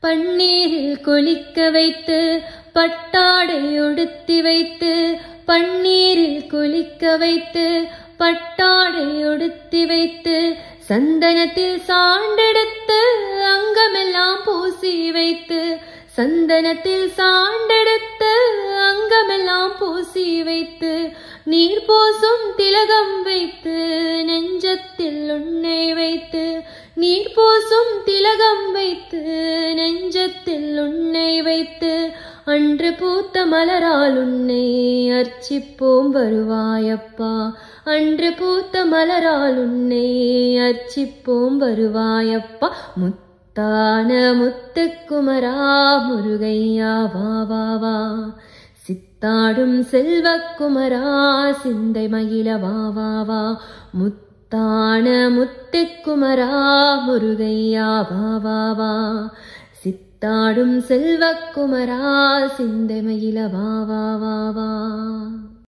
பன்னீரில் குளிக்க வைத்து பட்டாடை உடுத்தி வைத்து பன்னீரில் குளிக்க வைத்து பட்டாடை உடுத்தி வைத்து சந்தனத்தில் சாண்டெடுத்து அங்கமெல்லாம் பூசி வைத்து சந்தனத்தில் சாண்டெடுத்து அங்கமெல்லாம் பூசி வைத்து நீர் போசும் திலகம் வைத்து நெஞ்சத்தில் உன்னை வைத்து நீர் போசும் திலகம் வைத்து நெஞ்சத்தில் உன்னை வைத்து அன்று பூத்த மலரால் உன்னை அர்ச்சிப்போம் வருவாயப்பா அன்று பூத்த மலரால் உன்னை அர்ச்சிப்போம் வருவாயப்பா முத்தான முத்துக்குமரா முருகையா வா வா வா சித்தாடும் செல்வக்குமரா சிந்தை மகிழ வா வா வா முத்தான முத்துக்குமரா முருகையா வா வா வா சித்தாடும் செல்வக்குமரா சிந்தை மகிழ வா வா வா வா